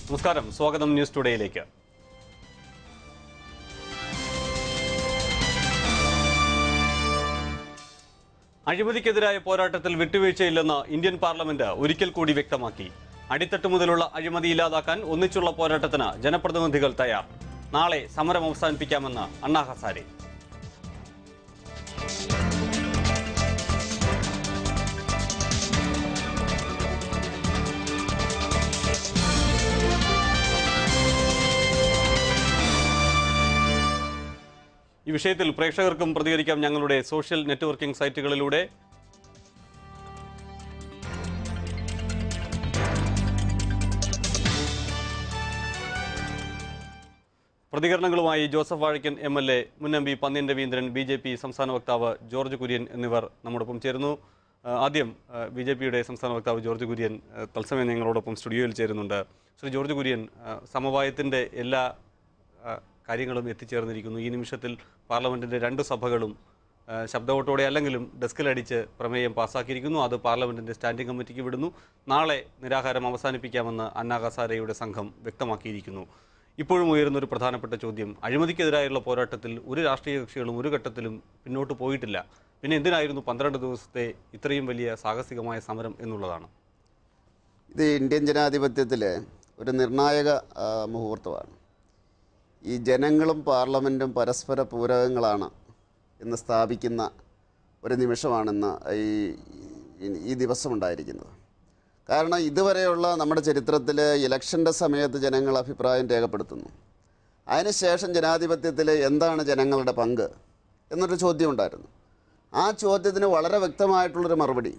നമസ്കാരം സ്വാഗതം ന്യൂസ് ടുഡേയിലേക്ക് അഴിമതിക്കെതിരായ പോരാട്ടത്തിൽ വിട്ടുവീഴ്ചയില്ലെന്ന് ഇന്ത്യൻ പാർലമെന്റ് ഒരിക്കൽ കൂടി വ്യക്തമാക്കി അടിത്തട്ട് മുതലുള്ള അഴിമതി ഇല്ലാതാക്കാൻ ഒന്നിച്ചുള്ള പോരാട്ടത്തിന് ജനപ്രതിനിധികൾ തയ്യാർ നാളെ സമരം അവസാനിപ്പിക്കാമെന്ന് അണ്ണാ ഹസാരെ ഈ വിഷയത്തിൽ പ്രേക്ഷകർക്കും പ്രതികരിക്കാം ഞങ്ങളുടെ സോഷ്യൽ നെറ്റ്വർക്കിംഗ് സൈറ്റുകളിലൂടെ പ്രതികരണങ്ങളുമായി Joseph Vazhakkan M L A മുൻ M P Pannian Raveendran B J P സംസ്ഥാന വക്താവ് ജോർജ് കുര്യൻ എന്നിവർ നമ്മോടൊപ്പം ചേരുന്നു ആ, ആദ്യം ബി ജെ പിയുടെ സംസ്ഥാന വക്താവ് ജോർജ് കുര്യൻ ആ, തത്സമയം ഞങ്ങളോടൊപ്പം സ്റ്റുഡിയോയിൽ ചേരുന്നുണ്ട് ശ്രീ ജോർജ് കുര്യൻ ആ, സമവായത്തിൻ്റെ എല്ലാ ആ, കാര്യങ്ങളും എത്തിച്ചേർന്നിരിക്കുന്നു ഈ നിമിഷത്തിൽ പാർലമെൻറ്റിൻ്റെ രണ്ട് സഭകളും ആ, ശബ്ദവോട്ടോടെ അല്ലെങ്കിലും ഡെസ്കിലടിച്ച് പ്രമേയം പാസ്സാക്കിയിരിക്കുന്നു അത് പാർലമെൻറ്റിൻ്റെ സ്റ്റാൻഡിംഗ് കമ്മിറ്റിക്ക് വിടുന്നു നാളെ നിരാഹാരം അവസാനിപ്പിക്കാമെന്ന് അന്നാ ഹസാരയുടെ സംഘം വ്യക്തമാക്കിയിരിക്കുന്നു ഇപ്പോഴും ഉയരുന്ന ഒരു പ്രധാനപ്പെട്ട ചോദ്യം അഴിമതിക്കെതിരായുള്ള പോരാട്ടത്തിൽ ഒരു രാഷ്ട്രീയ കക്ഷികളും ഒരു ഘട്ടത്തിലും പിന്നോട്ട് പോയിട്ടില്ല പിന്നെ എന്തിനായിരുന്നു പന്ത്രണ്ട് ദിവസത്തെ ഇത്രയും വലിയ സാഹസികമായ സമരം എന്നുള്ളതാണ് ഇത് ഇന്ത്യൻ ജനാധിപത്യത്തിലെ ഒരു നിർണായക ആ, മുഹൂർത്തമാണ് ഈ ജനങ്ങളും പാർലമെൻറ്റും പരസ്പര പൂരകങ്ങളാണ് എന്ന് സ്ഥാപിക്കുന്ന ഒരു നിമിഷമാണെന്ന് ഈ ഈ- ഈ ദിവസം ഉണ്ടായിരിക്കുന്നത് കാരണം ഇതുവരെയുള്ള നമ്മുടെ ചരിത്രത്തിൽ ഇലക്ഷൻ്റെ സമയത്ത് ജനങ്ങൾ അഭിപ്രായം രേഖപ്പെടുത്തുന്നു അതിനുശേഷം ജനാധിപത്യത്തിൽ എന്താണ് ജനങ്ങളുടെ പങ്ക് എന്നൊരു ചോദ്യം ഉണ്ടായിരുന്നു ആ ചോദ്യത്തിന് വളരെ വ്യക്തമായിട്ടുള്ളൊരു മറുപടി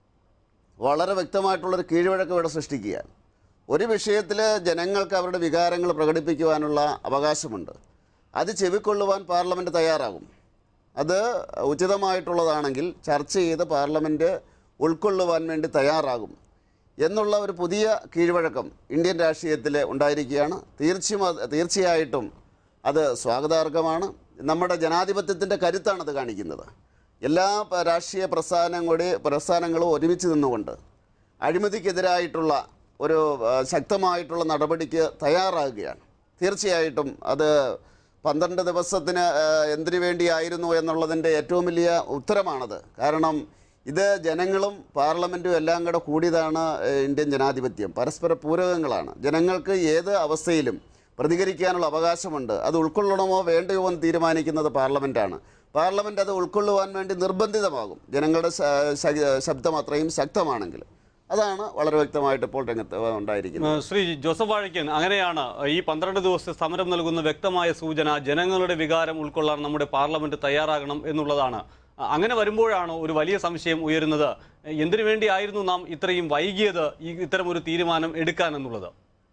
വളരെ വ്യക്തമായിട്ടുള്ളൊരു കീഴ്വഴക്കം ഇവിടെ സൃഷ്ടിക്കുകയാണ് ഒരു വിഷയത്തിൽ ജനങ്ങൾക്ക് അവരുടെ വികാരങ്ങൾ പ്രകടിപ്പിക്കുവാനുള്ള അവകാശമുണ്ട് അത് ചെവിക്കൊള്ളുവാൻ പാർലമെൻറ്റ് തയ്യാറാകും അത് ഉചിതമായിട്ടുള്ളതാണെങ്കിൽ ചർച്ച ചെയ്ത് പാർലമെൻറ്റ് ഉൾക്കൊള്ളുവാൻ വേണ്ടി തയ്യാറാകും എന്നുള്ള ഒരു പുതിയ കീഴ്വഴക്കം ഇന്ത്യൻ രാഷ്ട്രീയത്തിൽ ഉണ്ടായിരിക്കുകയാണ് തീർച്ചയും അത് തീർച്ചയായിട്ടും അത് സ്വാഗതാർഹമാണ് നമ്മുടെ ജനാധിപത്യത്തിൻ്റെ കരുത്താണ് അത് കാണിക്കുന്നത് എല്ലാ പ- രാഷ്ട്രീയ പ്രസ്ഥാനങ്ങളുടെ പ്രസ്ഥാനങ്ങളും ഒരുമിച്ച് നിന്നുകൊണ്ട് അഴിമതിക്കെതിരായിട്ടുള്ള ഒരു ആ, ശക്തമായിട്ടുള്ള നടപടിക്ക് തയ്യാറാകുകയാണ് തീർച്ചയായിട്ടും അത് പന്ത്രണ്ട് ദിവസത്തിന് ആ, എന്തിനു വേണ്ടിയായിരുന്നു എന്നുള്ളതിൻ്റെ ഏറ്റവും വലിയ ഉത്തരമാണത് കാരണം ഇത് ജനങ്ങളും പാർലമെൻറ്റും എല്ലാം കൂടെ കൂടിയതാണ് ഏ, ഇന്ത്യൻ ജനാധിപത്യം പരസ്പര പൂരകങ്ങളാണ് ജനങ്ങൾക്ക് ഏത് അവസ്ഥയിലും പ്രതികരിക്കാനുള്ള അവകാശമുണ്ട് അത് ഉൾക്കൊള്ളണമോ വേണ്ടയോ എന്ന് തീരുമാനിക്കുന്നത് പാർലമെൻറ്റാണ് പാർലമെൻറ്റ് അത് ഉൾക്കൊള്ളുവാൻ വേണ്ടി നിർബന്ധിതമാകും ജനങ്ങളുടെ ശ- ശ- ശബ്ദം അത്രയും ശക്തമാണെങ്കിൽ അതാണ് വളരെ വ്യക്തമായിട്ട് ഇപ്പോൾ രംഗത്ത് ഉണ്ടായിരിക്കുന്നത് ഏഹ് ശ്രീ ജോസഫ് വാഴക്കൻ അങ്ങനെയാണ് ഈ പന്ത്രണ്ട് ദിവസത്തെ സമരം നൽകുന്ന വ്യക്തമായ സൂചന ജനങ്ങളുടെ വികാരം ഉൾക്കൊള്ളാൻ നമ്മുടെ പാർലമെന്റ് തയ്യാറാകണം എന്നുള്ളതാണ് അ- അങ്ങനെ വരുമ്പോഴാണ് ഒരു വലിയ സംശയം ഉയരുന്നത് എന്തിനു വേണ്ടിയായിരുന്നു നാം ഇത്രയും വൈകിയത് ഈ ഇത്തരം ഒരു തീരുമാനം എടുക്കാൻ എന്നുള്ളത്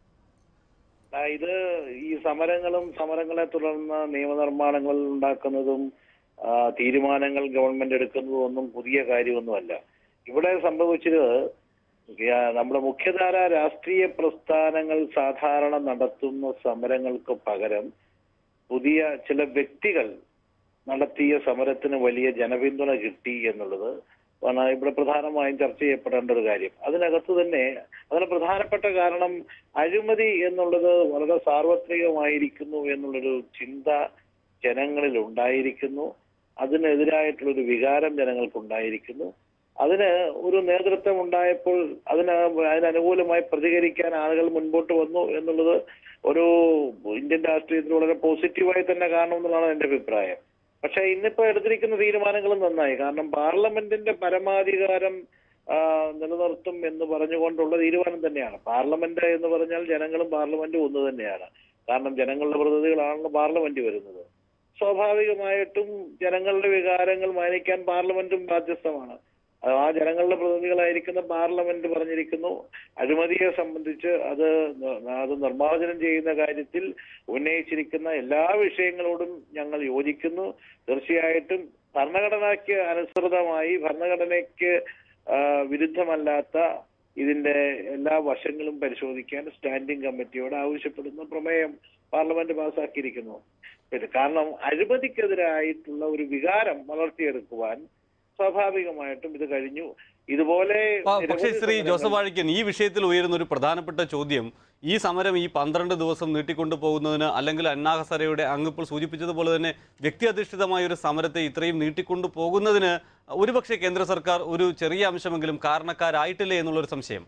ആ, ഇത് ഈ സമരങ്ങളും സമരങ്ങളെ തുടർന്ന് നിയമനിർമ്മാണങ്ങൾ ഉണ്ടാക്കുന്നതും ആ, തീരുമാനങ്ങൾ ഗവൺമെന്റ് എടുക്കുന്നതും ഒന്നും പുതിയ കാര്യമൊന്നുമല്ല ഇവിടെ സംഭവിച്ചത് ആ, നമ്മുടെ മുഖ്യധാര രാഷ്ട്രീയ പ്രസ്ഥാനങ്ങൾ സാധാരണ നടത്തുന്ന സമരങ്ങൾക്ക് പകരം പുതിയ ചില വ്യക്തികൾ നടത്തിയ സമരത്തിന് വലിയ ജനപിന്തുണ കിട്ടി എന്നുള്ളത് ആണ് ഇവിടെ പ്രധാനമായും ചർച്ച ചെയ്യപ്പെടേണ്ട ഒരു കാര്യം അതിനകത്ത് തന്നെ അതിന് പ്രധാനപ്പെട്ട കാരണം അഴിമതി എന്നുള്ളത് വളരെ സാർവത്രികമായിരിക്കുന്നു എന്നുള്ളൊരു ചിന്ത ജനങ്ങളിൽ ഉണ്ടായിരിക്കുന്നു അതിനെതിരായിട്ടുള്ളൊരു വികാരം ജനങ്ങൾക്കുണ്ടായിരിക്കുന്നു അതിന് ഒരു നേതൃത്വം ഉണ്ടായപ്പോൾ അതിന് അതിനനുകൂലമായി പ്രതികരിക്കാൻ ആളുകൾ മുൻപോട്ട് വന്നു എന്നുള്ളത് ഒരു ഇന്ത്യൻ രാഷ്ട്രീയത്തിൽ വളരെ പോസിറ്റീവായി തന്നെ കാണണമെന്നുള്ളതാണ് എന്റെ അഭിപ്രായം പക്ഷെ ഇന്നിപ്പോ എടുത്തിരിക്കുന്ന തീരുമാനങ്ങളും നന്നായി കാരണം പാർലമെന്റിന്റെ പരമാധികാരം ആ, നിലനിർത്തും എന്ന് പറഞ്ഞുകൊണ്ടുള്ള തീരുമാനം തന്നെയാണ് പാർലമെന്റ് എന്ന് പറഞ്ഞാൽ ജനങ്ങളും പാർലമെന്റും ഒന്ന് തന്നെയാണ് കാരണം ജനങ്ങളുടെ പ്രതിനിധികളാണല്ലോ പാർലമെന്റ് വരുന്നത് സ്വാഭാവികമായിട്ടും ജനങ്ങളുടെ വികാരങ്ങൾ മാനിക്കാൻ പാർലമെന്റും ബാധ്യസ്ഥമാണ് അത് ആ ജനങ്ങളുടെ പ്രതിനിധികളായിരിക്കുന്ന പാർലമെന്റ് പറഞ്ഞിരിക്കുന്നു അഴിമതിയെ സംബന്ധിച്ച് അത് ന- അത് നിർമ്മാർജ്ജനം ചെയ്യുന്ന കാര്യത്തിൽ ഉന്നയിച്ചിരിക്കുന്ന എല്ലാ വിഷയങ്ങളോടും ഞങ്ങൾ യോജിക്കുന്നു തീർച്ചയായിട്ടും ഭരണഘടനയ്ക്ക് അനുസൃതമായി ഭരണഘടനയ്ക്ക് ആ, വിരുദ്ധമല്ലാത്ത ഇതിന്റെ എല്ലാ വശങ്ങളും പരിശോധിക്കാൻ സ്റ്റാൻഡിംഗ് കമ്മിറ്റിയോട് ആവശ്യപ്പെടുന്ന പ്രമേയം പാർലമെന്റ് പാസാക്കിയിരിക്കുന്നു പിന്നെ കാരണം അഴിമതിക്കെതിരായിട്ടുള്ള ഒരു വികാരം വളർത്തിയെടുക്കുവാൻ സ്വാഭാവികമായിട്ടും ഇത് കഴിഞ്ഞു ഇതുപോലെ പ- പക്ഷേ നിരവധി ശ്രീ സമരങ്ങൾ- ജോസഫ് വാഴിക്കൻ ഈ വിഷയത്തിൽ ഉയരുന്ന ഒരു പ്രധാനപ്പെട്ട ചോദ്യം ഈ സമരം ഈ പന്ത്രണ്ട് ദിവസം നീട്ടിക്കൊണ്ടു പോകുന്നതിന് അല്ലെങ്കിൽ അണ്ണാ ഹസരയുടെ അങ്ങ് ഇപ്പോൾ സൂചിപ്പിച്ചതുപോലെ തന്നെ വ്യക്തി അധിഷ്ഠിതമായ ഒരു സമരത്തെ ഇത്രയും നീട്ടിക്കൊണ്ടു പോകുന്നതിന് ഒരുപക്ഷെ കേന്ദ്ര സർക്കാർ ഒരു ചെറിയ അംശമെങ്കിലും കാരണക്കാരായിട്ടില്ലേ എന്നുള്ളൊരു സംശയം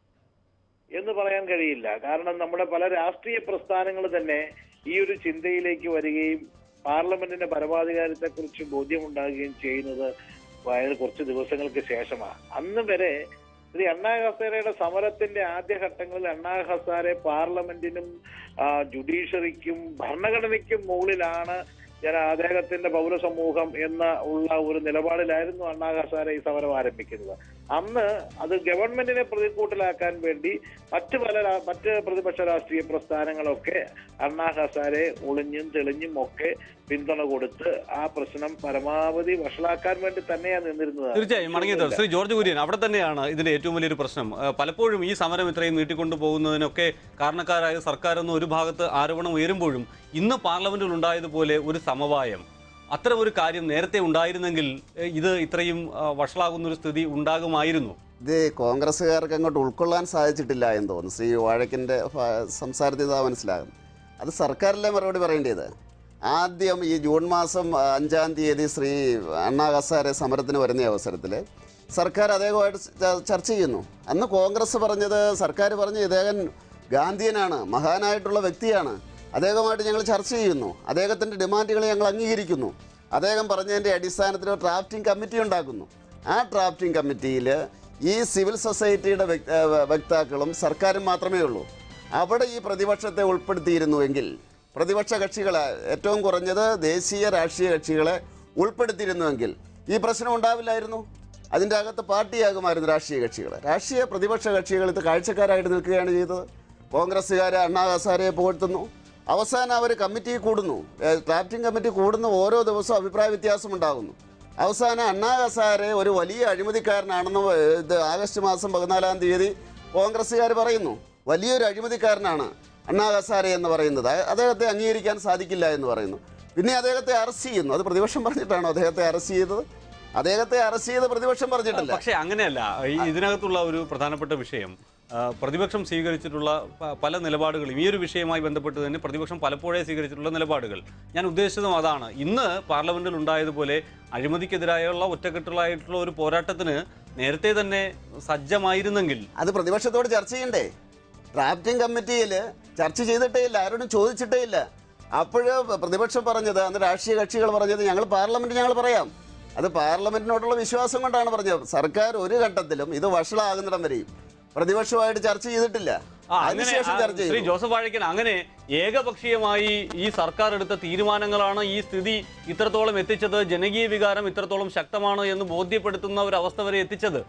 എന്ന് പറയാൻ കഴിയില്ല കാരണം നമ്മുടെ പല രാഷ്ട്രീയ പ്രസ്ഥാനങ്ങൾ തന്നെ ഈ ഒരു ചിന്തയിലേക്ക് വരികയും പാർലമെന്റിന്റെ പരമാധികാരത്തെ കുറിച്ച് ബോധ്യമുണ്ടാകുകയും ചെയ്യുന്നത് വളരെ കുറച്ച് ദിവസങ്ങൾക്ക് ശേഷമാണ് അന്ന് വരെ ശ്രീ അണ്ണാ ഹസാരയുടെ സമരത്തിന്റെ ആദ്യഘട്ടങ്ങളിൽ അണ്ണാ ഹസാരെ പാർലമെന്റിനും ആ, ജുഡീഷ്യറിക്കും ഭരണഘടനയ്ക്കും മുകളിലാണ് ഞാൻ അദ്ദേഹത്തിന്റെ പൗരസമൂഹം എന്ന ഉള്ള ഒരു നിലപാടിലായിരുന്നു അണ്ണാ ഹസാരെ ഈ സമരം ആരംഭിക്കുന്നത് അന്ന് അത് ഗവൺമെന്റിനെ പ്രതികൂട്ടിലാക്കാൻ വേണ്ടി മറ്റ് പല രാ- മറ്റ് പ്രതിപക്ഷ രാഷ്ട്രീയ പ്രസ്ഥാനങ്ങളൊക്കെ അണ്ണാ ഹസാരെ ഒളിഞ്ഞും തെളിഞ്ഞും ഒക്കെ പിന്തുണ കൊടുത്ത് ആ പ്രശ്നം പരമാവധി വഷളാക്കാൻ വേണ്ടി തന്നെയാണ് നിന്നിരുന്നത് തീർച്ചയായും മടങ്ങിയത് ശ്രീ ജോർജ് കുര്യൻ അവിടെ തന്നെയാണ് ഇതിന്റെ ഏറ്റവും വലിയൊരു പ്രശ്നം ആ, പലപ്പോഴും ഈ സമരം ഇത്രയും നീട്ടിക്കൊണ്ടു പോകുന്നതിനൊക്കെ കാരണക്കാരായ സർക്കാർ എന്ന ഒരു ഭാഗത്ത് ആരോപണം ഉയരുമ്പോഴും ഇന്ന് പാർലമെന്റിൽ ഉണ്ടായതുപോലെ ഒരു സമവായം അത്തരം ഒരു കാര്യം നേരത്തെ ഉണ്ടായിരുന്നെങ്കിൽ ഏ, ഇത് ഇത്രയും ആ, വഷളാകുന്ന ഒരു സ്ഥിതി ഉണ്ടാകുമായിരുന്നു ഇത് കോൺഗ്രസ്സുകാർക്ക് അങ്ങോട്ട് ഉൾക്കൊള്ളാൻ സാധിച്ചിട്ടില്ല എന്ന് തോന്നുന്നു ശ്രീ വാഴക്കിൻ്റെ സംസാരത്തിൽ ഇതാ മനസ്സിലാകും അത് സർക്കാരിലെ മറുപടി പറയേണ്ടത് ആദ്യം ഈ ജൂൺ മാസം ആ, അഞ്ചാം തീയതി ശ്രീ അണ്ണാ ഹസാരെ സമരത്തിന് വരുന്ന അവസരത്തിൽ സർക്കാർ അദ്ദേഹമായിട്ട് ച- ചർച്ച ചെയ്യുന്നു അന്ന് കോൺഗ്രസ് പറഞ്ഞത് സർക്കാർ പറഞ്ഞ് ഇദ്ദേഹം ഗാന്ധിയനാണ് മഹാനായിട്ടുള്ള വ്യക്തിയാണ് അദ്ദേഹമായിട്ട് ഞങ്ങൾ ചർച്ച ചെയ്യുന്നു അദ്ദേഹത്തിൻ്റെ ഡിമാൻഡുകൾ ഞങ്ങൾ അംഗീകരിക്കുന്നു അദ്ദേഹം പറഞ്ഞതിൻ്റെ അടിസ്ഥാനത്തിൽ ഒരു ഡ്രാഫ്റ്റിംഗ് കമ്മിറ്റി ഉണ്ടാക്കുന്നു ആ ഡ്രാഫ്റ്റിംഗ് കമ്മിറ്റിയിൽ ഈ സിവിൽ സൊസൈറ്റിയുടെ വ്യക്- ഏഹ് വക്താക്കളും സർക്കാരും മാത്രമേ ഉള്ളൂ അവിടെ ഈ പ്രതിപക്ഷത്തെ ഉൾപ്പെടുത്തിയിരുന്നുവെങ്കിൽ പ്രതിപക്ഷ കക്ഷികളെ ഏറ്റവും കുറഞ്ഞത് ദേശീയ രാഷ്ട്രീയ കക്ഷികളെ ഉൾപ്പെടുത്തിയിരുന്നുവെങ്കിൽ ഈ പ്രശ്നം ഉണ്ടാവില്ലായിരുന്നു അതിൻ്റെ അകത്ത് പാർട്ടിയാകുമായിരുന്നു രാഷ്ട്രീയ കക്ഷികൾ രാഷ്ട്രീയ പ്രതിപക്ഷ കക്ഷികൾ ഇത് കാഴ്ചക്കാരായിട്ട് നിൽക്കുകയാണ് ചെയ്തത് കോൺഗ്രസ്സുകാരെ അണ്ണാ ഹസാരയെ പുകഴ്ത്തുന്നു അവസാനം അവർ കമ്മിറ്റി കൂടുന്നു ഏഹ് ഡ്രാഫ്റ്റിംഗ് കമ്മിറ്റി കൂടുന്ന ഓരോ ദിവസവും അഭിപ്രായ വ്യത്യാസം ഉണ്ടാകുന്നു അവസാനം അണ്ണാ ഹസാരെ ഒരു വലിയ അഴിമതിക്കാരനാണെന്ന് ഏഹ് ഇത് ആഗസ്റ്റ് മാസം പതിനാലാം തീയതി കോൺഗ്രസ്സുകാർ പറയുന്നു വലിയൊരു അഴിമതിക്കാരനാണ് അണ്ണാ ഹസാരെ എന്ന് പറയുന്നത് അ- അദ്ദേഹത്തെ അംഗീകരിക്കാൻ സാധിക്കില്ല എന്ന് പറയുന്നു പിന്നെ അദ്ദേഹത്തെ അറസ്റ്റ് ചെയ്യുന്നു അത് പ്രതിപക്ഷം പറഞ്ഞിട്ടാണോ അദ്ദേഹത്തെ അറസ്റ്റ് ചെയ്തത് അദ്ദേഹത്തെ അറസ്റ്റ് ചെയ്ത് പ്രതിപക്ഷം പറഞ്ഞിട്ടില്ല പക്ഷേ അങ്ങനെയല്ല ഈ ഇതിനകത്തുള്ള ഒരു പ്രധാനപ്പെട്ട വിഷയം ആ, പ്രതിപക്ഷം സ്വീകരിച്ചിട്ടുള്ള പ- പല നിലപാടുകളും ഈ ഒരു വിഷയവുമായി ബന്ധപ്പെട്ട് തന്നെ പ്രതിപക്ഷം പലപ്പോഴേ സ്വീകരിച്ചിട്ടുള്ള നിലപാടുകൾ ഞാൻ ഉദ്ദേശിച്ചതും അതാണ് ഇന്ന് പാർലമെന്റിൽ ഉണ്ടായതുപോലെ അഴിമതിക്കെതിരായുള്ള ഒറ്റക്കെട്ടുള്ളായിട്ടുള്ള ഒരു പോരാട്ടത്തിന് നേരത്തെ തന്നെ സജ്ജമായിരുന്നെങ്കിൽ അത് പ്രതിപക്ഷത്തോട് ചർച്ച ചെയ്യണ്ടേ ഡ്രാഫ്റ്റിംഗ് കമ്മിറ്റിയിൽ ചർച്ച ചെയ്തിട്ടേ ഇല്ല ആരോടും ചോദിച്ചിട്ടേ ഇല്ല അപ്പോഴ് പ്രതിപക്ഷം പറഞ്ഞത് അന്ന് രാഷ്ട്രീയ കക്ഷികൾ പറഞ്ഞത് ഞങ്ങൾ പാർലമെന്റ് ഞങ്ങൾ പറയാം അത് പാർലമെന്റിനോടുള്ള വിശ്വാസം കൊണ്ടാണ് പറഞ്ഞത് സർക്കാർ ഒരു ഘട്ടത്തിലും ഇത് വഷളാകുന്നിടം വരെയും പ്രതിപക്ഷമായിട്ട് ചർച്ച ചെയ്തിട്ടില്ല ആ, അങ്ങനെ അതിനുശേഷം ആ, ചർച്ച ശ്രീ ചെയ്തു ജോസഫ് വാഴക്കൻ അങ്ങനെ ഏകപക്ഷീയമായി ഈ സർക്കാർ എടുത്ത തീരുമാനങ്ങളാണ് ഈ സ്ഥിതി ഇത്രത്തോളം എത്തിച്ചത് ജനകീയ വികാരം ഇത്രത്തോളം ശക്തമാണ് എന്ന് ബോധ്യപ്പെടുത്തുന്ന ഒരു അവസ്ഥ വരെ എത്തിച്ചത്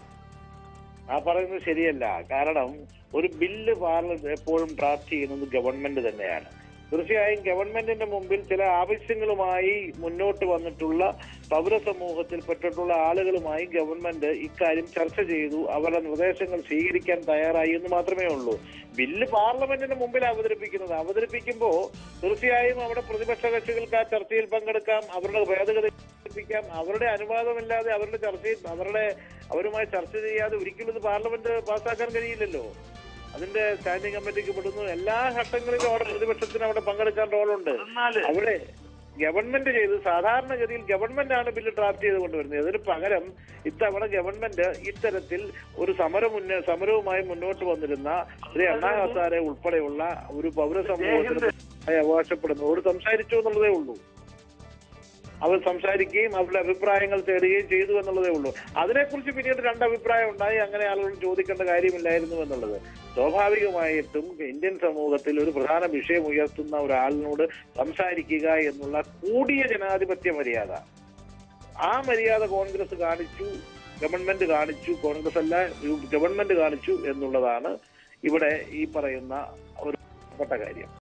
ആ പറയുന്നത് ശരിയല്ല കാരണം ഒരു ബില്ല് പാർലമെന്റ് എപ്പോഴും ഡ്രാഫ്റ്റ് ചെയ്യുന്നത് ഗവൺമെന്റ് തന്നെയാണ് തീർച്ചയായും ഗവൺമെന്റിന്റെ മുമ്പിൽ ചില ആവശ്യങ്ങളുമായി മുന്നോട്ട് വന്നിട്ടുള്ള പൗരസമൂഹത്തിൽപ്പെട്ടിട്ടുള്ള ആളുകളുമായി ഗവൺമെന്റ് ഇക്കാര്യം ചർച്ച ചെയ്തു അവരുടെ നിർദ്ദേശങ്ങൾ സ്വീകരിക്കാൻ തയ്യാറായി എന്ന് മാത്രമേ ഉള്ളൂ ബില്ല് പാർലമെന്റിന് മുമ്പിൽ അവതരിപ്പിക്കുന്നത് അവതരിപ്പിക്കുമ്പോൾ തീർച്ചയായും അവിടെ പ്രതിപക്ഷ കക്ഷികൾക്ക് ആ ചർച്ചയിൽ പങ്കെടുക്കാം അവരുടെ ഭേദഗതി അവതരിപ്പിക്കാം അവരുടെ അനുവാദമില്ലാതെ അവരുടെ ചർച്ചയിൽ അവരുടെ അവരുമായി ചർച്ച ചെയ്യാതെ ഒരിക്കലും ഇത് പാർലമെന്റ് പാസ്സാക്കാൻ കഴിയില്ലല്ലോ അതിന്റെ സ്റ്റാൻഡിംഗ് കമ്മിറ്റിക്ക് പെടുന്നു എല്ലാ ഘട്ടങ്ങളിലും അവിടെ പ്രതിപക്ഷത്തിന് അവിടെ പങ്കെടുക്കാൻ റോളുണ്ട് അവിടെ ഗവൺമെന്റ് ചെയ്ത് സാധാരണഗതിയിൽ ഗവൺമെന്റ് ആണ് ബില്ല് ഡ്രാഫ്റ്റ് ചെയ്ത് കൊണ്ടുവരുന്നത് അതിന് പകരം ഇത്തവണ ഗവൺമെന്റ് ഇത്തരത്തിൽ ഒരു സമര മുന്നേ സമരവുമായി മുന്നോട്ട് വന്നിരുന്ന ശ്രീ അണ്ണാ ഹസാരെ ഉൾപ്പെടെയുള്ള ഒരു പൗരസമൂഹത്തിന് അവകാശപ്പെടുന്നതോട് സംസാരിച്ചു എന്നുള്ളതേ ഉള്ളൂ അവർ സംസാരിക്കുകയും അവരുടെ അഭിപ്രായങ്ങൾ തേടുകയും ചെയ്തു എന്നുള്ളതേ ഉള്ളൂ അതിനെക്കുറിച്ച് പിന്നീട് രണ്ട് അഭിപ്രായം ഉണ്ടായി അങ്ങനെ ആളുകൾ ചോദിക്കേണ്ട കാര്യമില്ലായിരുന്നു എന്നുള്ളത് സ്വാഭാവികമായിട്ടും ഇന്ത്യൻ സമൂഹത്തിൽ ഒരു പ്രധാന വിഷയം ഉയർത്തുന്ന ഒരാളിനോട് സംസാരിക്കുക എന്നുള്ള കൂടിയ ജനാധിപത്യ മര്യാദ ആ മര്യാദ കോൺഗ്രസ് കാണിച്ചു ഗവൺമെന്റ് കാണിച്ചു കോൺഗ്രസ് അല്ല ഗവൺമെന്റ് കാണിച്ചു എന്നുള്ളതാണ് ഇവിടെ ഈ പറയുന്ന ഒരു പ്രധാനപ്പെട്ട കാര്യം